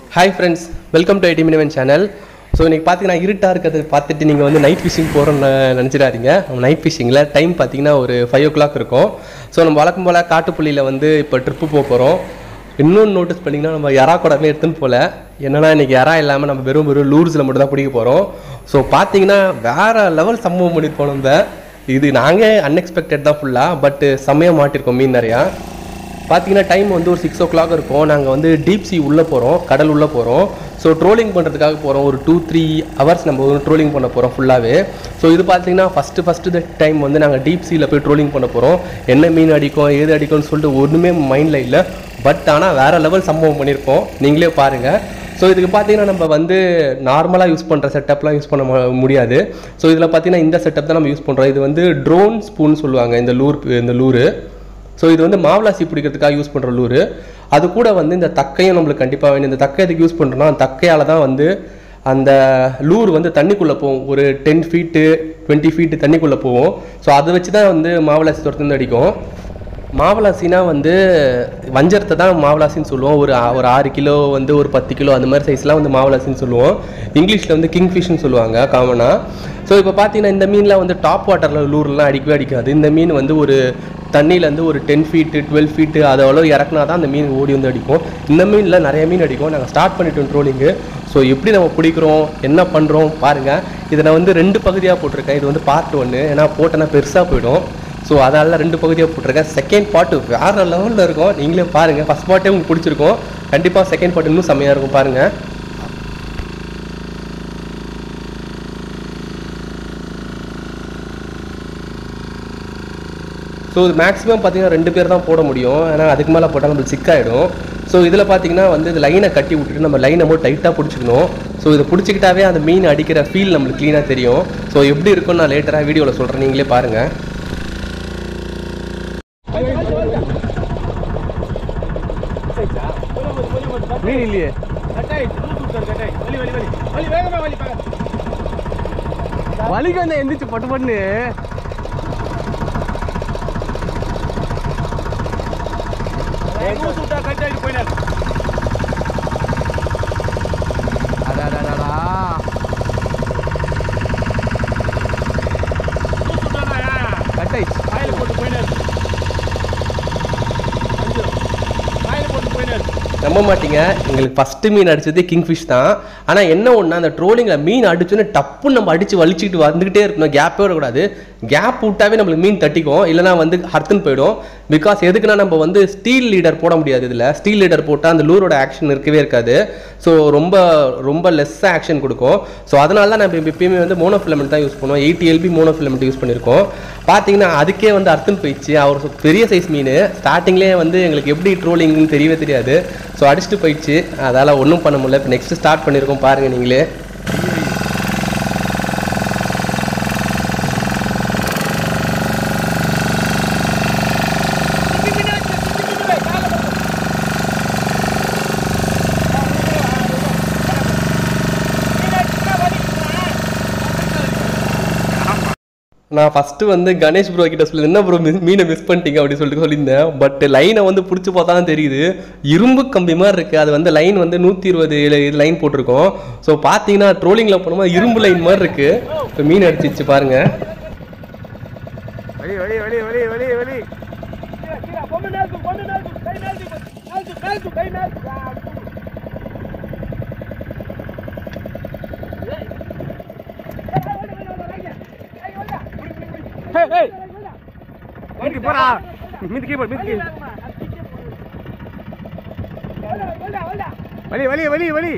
Hi friends welcome to ஐடி மினிமன் channel so இன்றைக்கி பார்த்தீங்கன்னா இருட்டாக இருக்கிறது பார்த்துட்டு நீங்கள் வந்து நைட் ஃபிஷிங் போகிறோன்னு நினச்சிடாதீங்க நைட் ஃபிஷிங்கில் டைம் பார்த்தீங்கன்னா ஒரு ஃபைவ் ஓ கிளாக் இருக்கும் ஸோ நம்ம வழக்கம் போல் காட்டுப்புள்ளியில் வந்து இப்போ ட்ரிப்பு போக போகிறோம் இன்னொன்று நோட்டீஸ் பண்ணிங்கன்னா நம்ம யாரா கூடமே எடுத்துன்னு போகல என்னன்னா இன்றைக்கி யாரா இல்லாமல் நம்ம வெறும் வெறும் லூர்ஸில் மட்டும் தான் பிடிக்க போகிறோம் ஸோ பார்த்தீங்கன்னா வேறு லெவல் சம்பவம் பண்ணியிருப்போம் நம்ம இது நாங்கள் அன்எக்ஸ்பெக்டட் தான் ஃபுல்லாக பட்டு செம்மையாக மாட்டிருக்கோம் மீன் நிறையா பார்த்தீங்கன்னா டைம் வந்து ஒரு சிக்ஸ் ஓ கிளாக் இருக்கும் நாங்கள் வந்து டீப் சி உள்ளே போகிறோம் கடல் உள்ளே போகிறோம் ஸோ ட்ரோலிங் பண்ணுறதுக்காக போகிறோம் ஒரு டூ த்ரீ ஹவர்ஸ் நம்ம வந்து ட்ரோலிங் பண்ண போகிறோம் ஃபுல்லாகவே ஸோ இது பார்த்தீங்கன்னா ஃபஸ்ட்டு ஃபஸ்ட்டு டைம் வந்து நாங்கள் டீப் சீயில் போய் ட்ரோலிங் பண்ண போகிறோம் என்ன மீன் அடிக்கும் ஏது அடிக்கும்னு சொல்லிட்டு ஒன்றுமே மைண்டில் இல்லை பட் ஆனால் வேறு லெவல் சம்பவம் பண்ணியிருப்போம் நீங்களே பாருங்கள் ஸோ இதுக்கு பார்த்தீங்கன்னா நம்ம வந்து நார்மலாக யூஸ் பண்ணுற செட்டப்லாம் யூஸ் பண்ண மு- முடியாது ஸோ இதில் பார்த்தீங்கன்னா இந்த செட்டப் தான் நம்ம யூஸ் பண்ணுறோம் இது வந்து ட்ரோன் ஸ்பூன் சொல்லுவாங்க இந்த லூர் இந்த லூரு ஸோ இது வந்து மாவலாசி பிடிக்கிறதுக்காக யூஸ் பண்ணுற லூரு அது கூட வந்து இந்த தக்கையும் நம்மளுக்கு கண்டிப்பாக வேணும் இந்த தக்கை எதுக்கு யூஸ் பண்ணுறோம்னா அந்த தக்கையால் தான் வந்து அந்த லூர் வந்து தண்ணிக்குள்ளே போகும் ஒரு டென் ஃபீட்டு டுவெண்ட்டி ஃபீட்டு தண்ணிக்குள்ளே போகும் ஸோ அதை வச்சு தான் வந்து மாவலாசி துரத்துந்து அடிக்கும் மாவலாசினா வந்து வஞ்சரத்தை தான் மாவலாசின்னு சொல்லுவோம் ஒரு ஆ- ஒரு ஆறு கிலோ வந்து ஒரு பத்து கிலோ அந்த மாதிரி சைஸ்லாம் வந்து மாவலாசின்னு சொல்லுவோம் இங்கிலீஷில் வந்து கிங் ஃபிஷ்னு சொல்லுவாங்க காமனாக ஸோ இப்போ பார்த்தீங்கன்னா இந்த மீன்லாம் வந்து டாப் வாட்டரில் லூர்லாம் அடிக்கவே அடிக்காது இந்த மீன் வந்து ஒரு தண்ணியிலேருந்து ஒரு டென் ஃபீட்டு டுவெல் ஃபீட்டு அது அவ்வளோ இறக்குனா தான் அந்த மீன் ஓடி வந்து அடிக்கும் இந்த மீனில் நிறைய மீன் அடிக்கும் நாங்கள் ஸ்டார்ட் பண்ணிட்டோம் ட்ரோலிங்கு ஸோ எப்படி நம்ம பிடிக்கிறோம் என்ன பண்ணுறோம் பாருங்கள் இதை நான் வந்து ரெண்டு பகுதியாக போட்டிருக்கேன் இது வந்து பார்ட் ஒன்று ஏன்னா போட்டேன்னா பெருசாக போயிடும் ஸோ அதனால ரெண்டு பகுதியாக போட்டிருக்கேன் செகண்ட் பார்ட்டு வேறு லெவலில் இருக்கும் நீங்களே பாருங்கள் ஃபஸ்ட் பார்ட்டே உங்களுக்கு பிடிச்சிருக்கும் கண்டிப்பாக செகண்ட் பார்ட் இன்னும் செம்மையாக இருக்கும் பாருங்கள் ஸோ இது மேக்ஸிமம் பார்த்தீங்கன்னா ரெண்டு பேர் தான் போட முடியும் ஏன்னா அதுக்கு மேலே போட்டால் நம்மளுக்கு சிக்காயிடும் ஸோ இதில் பார்த்தீங்கன்னா வந்து இது லைனை கட்டி விட்டுட்டு நம்ம லைனை மட்டும் டைட்டாக பிடிச்சிக்கணும் ஸோ இதை பிடிச்சிக்கிட்டாவே அந்த மீன் அடிக்கிற ஃபீல் நம்மளுக்கு க்ளீனாக தெரியும் ஸோ எப்படி இருக்கும்னு நான் லேட்டராக வீடியோவில் சொல்கிறேன் நீங்களே பாருங்கள் மீன் இல்லையே வலிக்கு வந்து எந்திரிச்சு பட்டு பண்ணு அடடடடா. Cut ஆயிடுச்சு. நம்ப மாட்டீங்க எங்களுக்கு ஃபஸ்ட்டு மீன் அடிச்சது கிங்ஃபிஷ் தான் ஆனால் என்ன ஒன்று அந்த ட்ரோலிங்கில் மீன் அடிச்சோன்னே டப்புன்னு நம்ம அடித்து வலிச்சுக்கிட்டு வந்துக்கிட்டே இருக்கணும் கேப்பே வரக்கூடாது கேப் விட்டாவே நம்மளுக்கு மீன் தட்டிக்கும் இல்லைனா வந்து ஹர்த்துன்னு போயிடும் பிகாஸ் எதுக்குன்னா நம்ம வந்து ஸ்டீல் லீடர் போட முடியாது இதில் ஸ்டீல் லீடர் போட்டால் அந்த லூரோட ஆக்ஷன் இருக்கவே இருக்காது ஸோ ரொம்ப ரொம்ப லெஸ்ஸாக ஆக்ஷன் கொடுக்கும் ஸோ அதனால தான் நம்ம எப்பயுமே வந்து மோனோ ஃபிலமெண்ட் தான் யூஸ் பண்ணுவோம் eighty LB mono filament use பண்ணியிருக்கோம் பார்த்தீங்கன்னா அதுக்கே வந்து அர்த்தம் போயிடுச்சு அவர் சொ- பெரிய சைஸ் மீன் ஸ்டார்டிங்லேயே வந்து எங்களுக்கு எப்படி ட்ரோலிங்னு தெரியவே தெரியாது ஸோ அடிச்சுட்டு போயிடுச்சு அதால் ஒன்றும் பண்ண முடியல இப்போ நெக்ஸ்ட் ஸ்டார்ட் பண்ணியிருக்கோம் பாருங்கள் நீங்களே நான் ஃபஸ்ட்டு வந்து கணேஷ் ப்ரோ கிட்ட சொல்லி என்ன ப்ரோ மீனை மிஸ் பண்ணிட்டீங்க அப்படின்னு சொல்லிட்டு சொல்லியிருந்தேன் பட் லைனை வந்து பிடிச்சி பார்த்தா தான் தெரியுது இரும்பு கம்பி மாதிரி இருக்குது அது வந்து லைன் வந்து நூற்றி இருபது லைன் போட்டிருக்கோம் ஸோ பார்த்தீங்கன்னா ட்ரோலிங்கில் போனோமா இரும்பு லைன் மாதிரி இருக்குது இப்போ மீன் அடிச்சிச்சு பாருங்க வலி வலி வலி வலி வலி வலி மீதி போடா மீதி கீ போடு மீதி கீ வலி வலி வலி வலி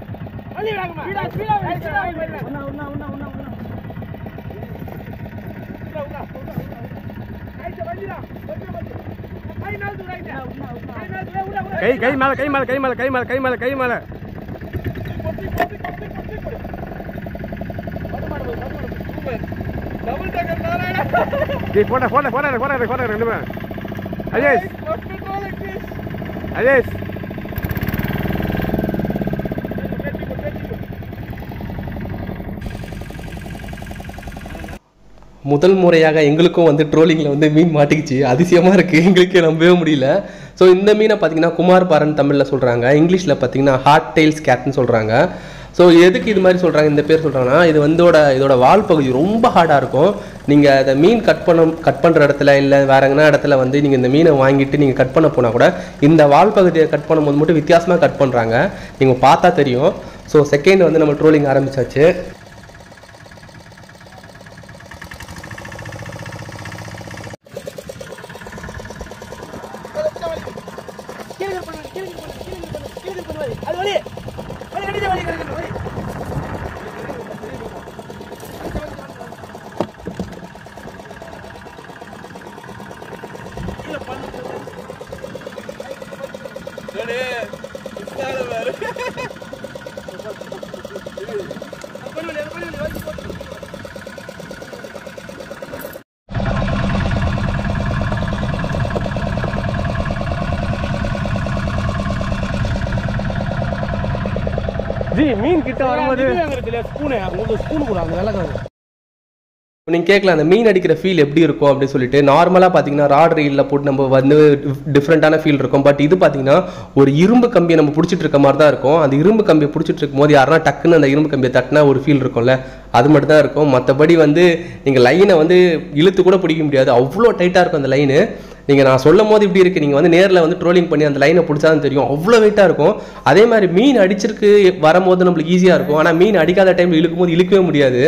கை கை மேல கை மேல கை மேல கை மேல கை மேல கை மேல டேய் போடா போடா போடா போடா போடா ரெண்டு பேரும் அஜேஷ் அஜேஷ் முதல் முறையாக எங்களுக்கும் வந்து ட்ரோலிங்கில் வந்து மீன் மாட்டிக்கிச்சு அதிசயமாக இருக்குது எங்களுக்கே நம்பவே முடியல ஸோ இந்த மீனை பார்த்தீங்கன்னா குமார் பாரன் தமிழில் சொல்கிறாங்க இங்கிலீஷில் பார்த்தீங்கன்னா ஹார்ட் டெயில்ஸ் கேட்னு சொல்கிறாங்க ஸோ எதுக்கு இது மாதிரி சொல்கிறாங்க இந்த பேர் சொல்கிறாங்கன்னா இது வந்தோட இதோட வால் பகுதி ரொம்ப ஹார்டாக இருக்கும் நீங்கள் அதை மீன் கட் பண்ண கட் பண்ணுற இடத்துல இல்லை வேற எங்கன்னா இடத்துல வந்து நீங்கள் இந்த மீனை வாங்கிட்டு நீங்கள் கட் பண்ண போனால் கூட இந்த வால் பகுதியை கட் பண்ணும்போது மட்டும் வித்தியாசமாக கட் பண்ணுறாங்க நீங்கள் பார்த்தா தெரியும் ஸோ செகண்ட் வந்து நம்ம ட்ரோலிங் ஆரம்பிச்சாச்சு ஜி மீன் கிட்ட வரும்போது ஸ்பூனு உங்களுக்கு ஸ்பூன் கூட அந்த வெள்ளக்காது நீங்கள் கேட்கலாம் அந்த மீன் அடிக்கிற ஃபீல் எப்படி இருக்கும் அப்படின்னு சொல்லிட்டு நார்மலாக பார்த்தீங்கன்னா ராட் ரீலில் போட்டு நம்ம வந்து டிஃப்ரெண்ட்டான ஃபீல் இருக்கும் பட் இது பார்த்தீங்கன்னா ஒரு இரும்பு கம்பியை நம்ம பிடிச்சிட்டு இருக்க மாதிரி தான் இருக்கும் அந்த இரும்பு கம்பியை பிடிச்சிட்டு இருக்கும் போது யாருன்னா டக்குன்னு அந்த இரும்பு கம்பியை தட்டினா ஒரு ஃபீல் இருக்கும்ல அது மட்டும் தான் இருக்கும் மற்றபடி வந்து நீங்கள் லைனை வந்து இழுத்து கூட பிடிக்க முடியாது அவ்வளோ டைட்டாக இருக்கும் அந்த லைனு நீங்கள் நான் சொல்லும் போது இப்படி இருக்குது நீங்கள் வந்து நேரில் வந்து ட்ரோலிங் பண்ணி அந்த லைனை பிடிச்சாதான் தெரியும் அவ்வளோ வெயிட்டாக இருக்கும் அதே மாதிரி மீன் அடிச்சிருக்கு வரும்போது நம்மளுக்கு ஈஸியாக இருக்கும் ஆனால் மீன் அடிக்காத டைமில் இழுக்கும் போது இழுக்கவே முடியாது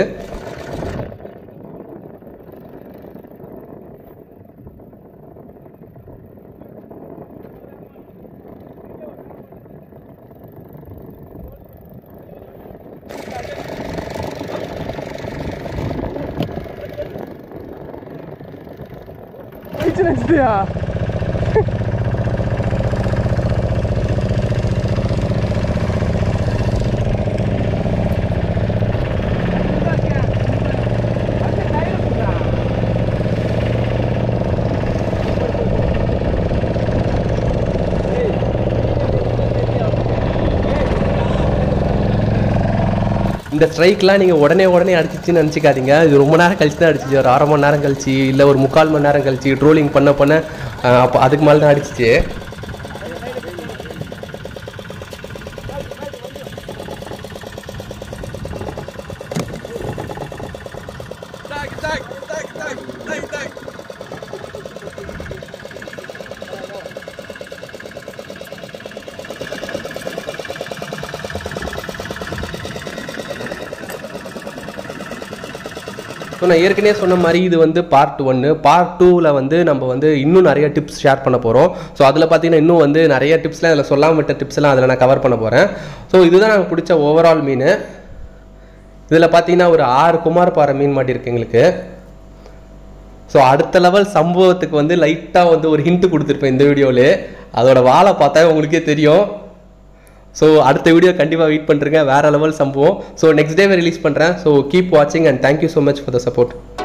நினைச்சிட்டியா இந்த ஸ்ட்ரைக்லாம் நீங்கள் உடனே உடனே அடிச்சிச்சுன்னு நினச்சிக்காதீங்க இது ரொம்ப நேரம் கழிச்சு தான் அடிச்சிச்சு ஒரு அரை மணி நேரம் கழிச்சு இல்லை ஒரு முக்கால் மணி நேரம் கழிச்சு ட்ரோலிங் பண்ண பண்ண அஹ், அப்போ அதுக்கு மேலே தான் அடிச்சிச்சு ஸோ நான் ஏற்கனவே சொன்ன மாதிரி இது வந்து பார்ட் ஒன்று பார்ட் டூவில் வந்து நம்ம வந்து இன்னும் நிறைய டிப்ஸ் ஷேர் பண்ண போகிறோம் ஸோ அதில் பார்த்தீங்கன்னா இன்னும் வந்து நிறைய டிப்ஸ்லாம் அதில் சொல்லாம விட்ட டிப்ஸ்லாம் அதில் நான் கவர் பண்ண போகிறேன் ஸோ இதுதான் நாங்கள் பிடிச்ச ஓவரால் மீன் இதில் பார்த்தீங்கன்னா ஒரு ஆறு குமார் பாறை மீன் மாட்டிருக்கு எங்களுக்கு ஸோ அடுத்த லெவல் சம்பவத்துக்கு வந்து லைட்டாக வந்து ஒரு ஹிண்ட் கொடுத்துருப்பேன் இந்த வீடியோவில் அதோட வாழை பார்த்தா உங்களுக்கே தெரியும் ஸோ அடுத்த வீடியோ கண்டிப்பாக வெயிட் பண்ணுறேங்க வேறு லெவல் சம்பவம் ஸோ நெக்ஸ்ட் டேவே ரிலீஸ் பண்ணுறேன் ஸோ கீப் வாட்சிங் and thank you so much for the support